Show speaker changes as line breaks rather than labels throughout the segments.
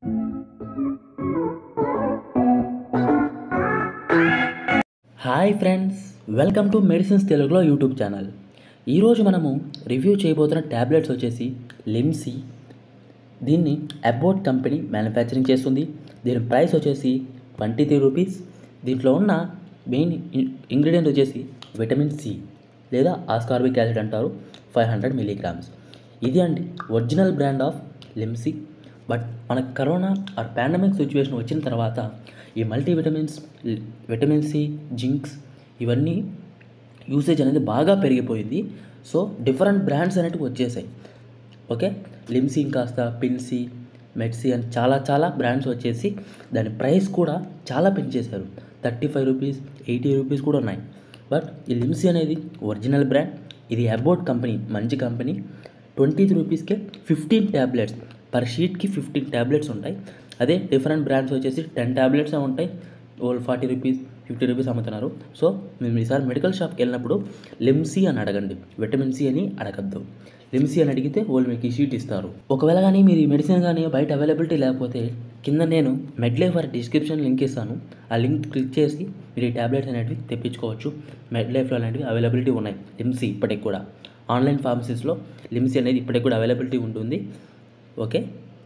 hi friends welcome to medicines తెలుగులో YouTube channel ఈరోజు మనము రివ్యూ చేయబోతున్న ట్యాబ్లెట్స్ వచ్చేసి లిమ్సీ దీన్ని అబోట్ కంపెనీ మ్యానుఫ్యాక్చరింగ్ చేస్తుంది దీని ప్రైస్ వచ్చేసి ట్వంటీ త్రీ రూపీస్ దీంట్లో ఉన్న మెయిన్ ఇంగ్రీడియంట్ వచ్చేసి విటమిన్ సి లేదా ఆస్కార్బిక్ యాసిడ్ అంటారు ఫైవ్ హండ్రెడ్ మిలీగ్రామ్స్ ఇది అండి original brand of Limcee but మనకు కరోనా ఆర్ పాండమిక్ సిచ్యువేషన్ వచ్చిన తర్వాత ఈ మల్టీవిటమిన్స్ విటమిన్ సి జింక్స్ ఇవన్నీ యూసేజ్ అనేది బాగా పెరిగిపోయింది సో డిఫరెంట్ బ్రాండ్స్ అనేటివి వచ్చేసాయి ఓకే లిమ్సీ కాస్త పిన్సీ మెడ్సీ అని చాలా చాలా బ్రాండ్స్ వచ్చేసి దాని ప్రైస్ కూడా చాలా పెంచేశారు thirty five rupees eighty rupees కూడా ఉన్నాయి బట్ ఈ లిమ్సీ అనేది ఒరిజినల్ బ్రాండ్ ఇది అబౌట్ కంపెనీ మంచి కంపెనీ ట్వంటీ రూపీస్కే ఫిఫ్టీన్ ట్యాబ్లెట్స్ పర్ షీట్కి ఫిఫ్టీన్ ట్యాబ్లెట్స్ ఉంటాయి అదే డిఫరెంట్ బ్రాండ్స్ వచ్చేసి టెన్ ట్యాబ్లెట్స్ ఉంటాయి ఓల్ ఫార్టీ రూపీస్ ఫిఫ్టీ రూపీస్ అమ్ముతున్నారు సో మేము ఈసారి మెడికల్ షాప్కి వెళ్ళినప్పుడు లిమ్సీ అని అడగండి విటమిన్ సి అని అడగద్దు లిమ్సీ అని అడిగితే వాళ్ళు మీకు ఈ షీట్ ఇస్తారు ఒకవేళ కానీ మీరు ఈ మెడిసిన్ కానీ బయట అవైలబిలిటీ లేకపోతే కింద నేను మెడ్లైఫర్ డిస్క్రిప్షన్ లింక్ ఇస్తాను ఆ లింక్ క్లిక్ చేసి మీరు ఈ ట్యాబ్లెట్స్ అనేటివి తెప్పించుకోవచ్చు మెడ్లైఫ్లో అనేటివి అవైలబిలిటీ ఉన్నాయి లిమ్సీ ఇప్పటికి కూడా ఆన్లైన్ ఫార్మసీస్లో లిమ్సీ అనేది ఇప్పటికి కూడా అవైలబిలిటీ ఉంటుంది ఓకే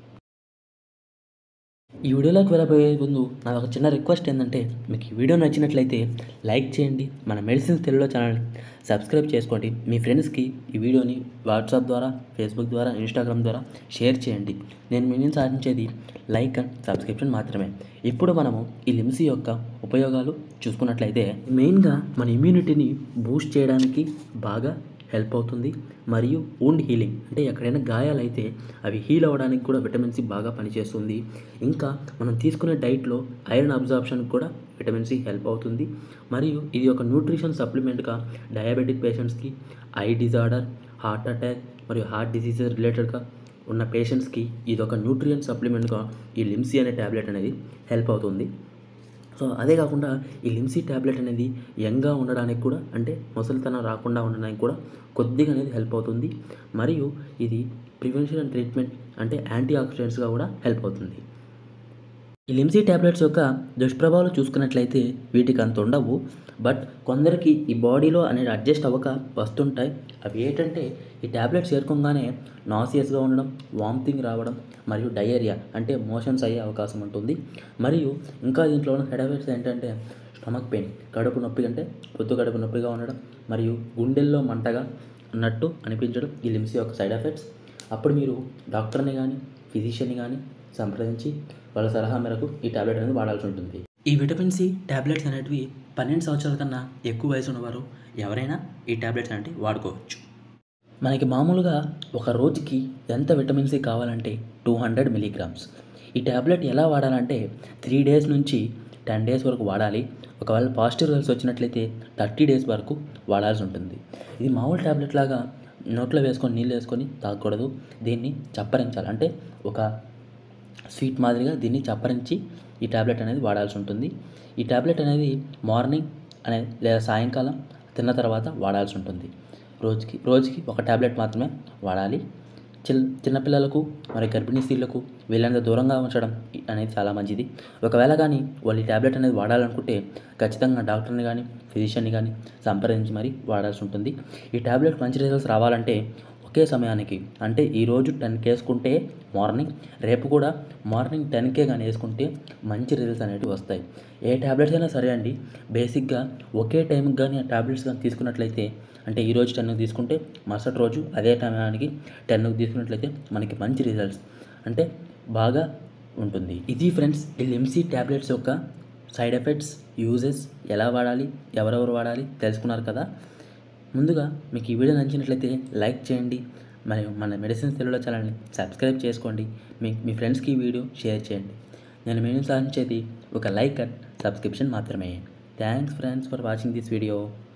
ఈ వీడియోలోకి వెళ్ళబోయే ముందు నా ఒక చిన్న రిక్వెస్ట్ ఏంటంటే మీకు ఈ వీడియో నచ్చినట్లయితే లైక్ చేయండి మన మెడిసిన్స్ తెలుగులో ఛానల్ని సబ్స్క్రైబ్ చేసుకోండి మీ ఫ్రెండ్స్కి ఈ వీడియోని వాట్సాప్ ద్వారా ఫేస్బుక్ ద్వారా ఇన్స్టాగ్రామ్ ద్వారా షేర్ చేయండి నేను మీ నుంచి సాధించేది లైక్ అండ్ సబ్స్క్రిప్షన్ మాత్రమే ఇప్పుడు మనము ఈ లిమ్సీ యొక్క ఉపయోగాలు చూసుకున్నట్లయితే మెయిన్గా మన ఇమ్యూనిటీని బూస్ట్ చేయడానికి బాగా హెల్ప్ అవుతుంది మరియు wound హీలింగ్ అంటే ఎక్కడైనా గాయాలైతే అవి హీల్ అవ్వడానికి కూడా విటమిన్ సి బాగా పనిచేస్తుంది ఇంకా మనం తీసుకునే డైట్లో ఐరన్ అబ్జార్ప్షన్ కూడా విటమిన్ సి హెల్ప్ అవుతుంది మరియు ఇది ఒక న్యూట్రిషన్ సప్లిమెంట్గా డయాబెటిక్ పేషెంట్స్కి ఐ డిజార్డర్ హార్ట్ అటాక్ మరియు హార్ట్ డిసీజెస్ రిలేటెడ్గా ఉన్న పేషెంట్స్కి ఇది ఒక న్యూట్రియం సప్లిమెంట్గా ఈ లిమ్సీ అనే ట్యాబ్లెట్ అనేది హెల్ప్ అవుతుంది సో అదే కాకుండా ఈ లిమ్సీ ట్యాబ్లెట్ అనేది యంగ్గా ఉండడానికి కూడా అంటే ముసలితనం రాకుండా ఉండడానికి కూడా కొద్దిగా అనేది హెల్ప్ అవుతుంది మరియు ఇది ప్రివెన్షన్ అండ్ ట్రీట్మెంట్ అంటే యాంటీ ఆక్సిడెంట్స్గా కూడా హెల్ప్ అవుతుంది ఈ లిమ్సీ ట్యాబ్లెట్స్ యొక్క దుష్ప్రభావాలు చూసుకున్నట్లయితే వీటికి అంత ఉండవు బట్ కొందరికి ఈ బాడీలో అనేది అడ్జస్ట్ అవ్వక వస్తుంటాయి అవి ఏంటంటే ఈ ట్యాబ్లెట్స్ చేరుకోగానే నాసియస్గా ఉండడం వామిటింగ్ రావడం మరియు డయేరియా అంటే మోషన్స్ అయ్యే అవకాశం ఉంటుంది మరియు ఇంకా దీంట్లో ఉన్న సైడ్ ఎఫెక్ట్స్ ఏంటంటే స్టమక్ పెయిన్ కడుపు నొప్పి అంటే పొద్దు కడుపు నొప్పిగా ఉండడం మరియు గుండెల్లో మంటగా ఉన్నట్టు అనిపించడం ఈ లిమ్సీ యొక్క సైడ్ ఎఫెక్ట్స్ అప్పుడు మీరు డాక్టర్ని కానీ ఫిజిషియన్ని కానీ సంప్రదించి వాళ్ళ సలహా మేరకు ఈ టాబ్లెట్ అనేది వాడాల్సి ఉంటుంది ఈ విటమిన్ సి టాబ్లెట్స్ అనేటివి పన్నెండు సంవత్సరాల కన్నా ఎక్కువ వయసు ఉన్నవారు ఎవరైనా ఈ టాబ్లెట్స్ అనేవి వాడుకోవచ్చు మనకి మామూలుగా ఒక రోజుకి ఎంత విటమిన్ సి కావాలంటే టూ హండ్రెడ్ మిలీగ్రామ్స్ ఈ ట్యాబ్లెట్ ఎలా వాడాలంటే త్రీ డేస్ నుంచి టెన్ డేస్ వరకు వాడాలి ఒకవేళ పాజిటివ్ రిజల్ట్స్ వచ్చినట్లయితే థర్టీ డేస్ వరకు వాడాల్సి ఉంటుంది ఇది మామూలు ట్యాబ్లెట్ లాగా నోట్లో వేసుకొని నీళ్ళు వేసుకొని తాగకూడదు దీన్ని చప్పరించాలి అంటే ఒక స్వీట్ మాదిరిగా దీన్ని చప్పరించి ఈ ట్యాబ్లెట్ అనేది వాడాల్సి ఉంటుంది ఈ ట్యాబ్లెట్ అనేది మార్నింగ్ అనేది లేదా సాయంకాలం తిన్న తర్వాత వాడాల్సి ఉంటుంది రోజుకి రోజుకి ఒక ట్యాబ్లెట్ మాత్రమే వాడాలి చిల్ చిన్నపిల్లలకు మరి గర్భిణీ స్త్రీలకు వీళ్ళంత దూరంగా ఉంచడం అనేది చాలా మంచిది ఒకవేళ కానీ వాళ్ళు ఈ ట్యాబ్లెట్ అనేది వాడాలనుకుంటే ఖచ్చితంగా డాక్టర్ని కానీ ఫిజిషియన్ని కానీ సంప్రదించి మరీ వాడాల్సి ఉంటుంది ఈ ట్యాబ్లెట్ మంచి రిజల్ట్స్ రావాలంటే ఒకే సమయానికి అంటే ఈరోజు టెన్కి వేసుకుంటే మార్నింగ్ రేపు కూడా మార్నింగ్ టెన్కే కానీ వేసుకుంటే మంచి రిజల్ట్స్ అనేవి వస్తాయి ఏ ట్యాబ్లెట్స్ అయినా సరే అండి బేసిక్గా ఒకే టైంకి కానీ ఆ ట్యాబ్లెట్స్ కానీ తీసుకున్నట్లయితే అంటే ఈ రోజు టెన్కి తీసుకుంటే మరుసటి రోజు అదే టైంకి టెన్కి తీసుకున్నట్లయితే మనకి మంచి రిజల్ట్స్ అంటే బాగా ఉంటుంది ఇది ఫ్రెండ్స్ ఈ లిమ్సీ ట్యాబ్లెట్స్ యొక్క సైడ్ ఎఫెక్ట్స్ యూజెస్ ఎలా వాడాలి ఎవరెవరు వాడాలి తెలుసుకున్నారు కదా ముందుగా మీకు ఈ వీడియో నచ్చినట్లయితే లైక్ చేయండి మరియు మన మెడిసిన్స్ తెలుగులో ఛానల్ని సబ్స్క్రైబ్ చేసుకోండి మీ మీ ఫ్రెండ్స్కి ఈ వీడియో షేర్ చేయండి నేను మేము సాధించేది ఒక లైక్ అండ్ సబ్స్క్రిప్షన్ మాత్రమే thanks friends for watching this video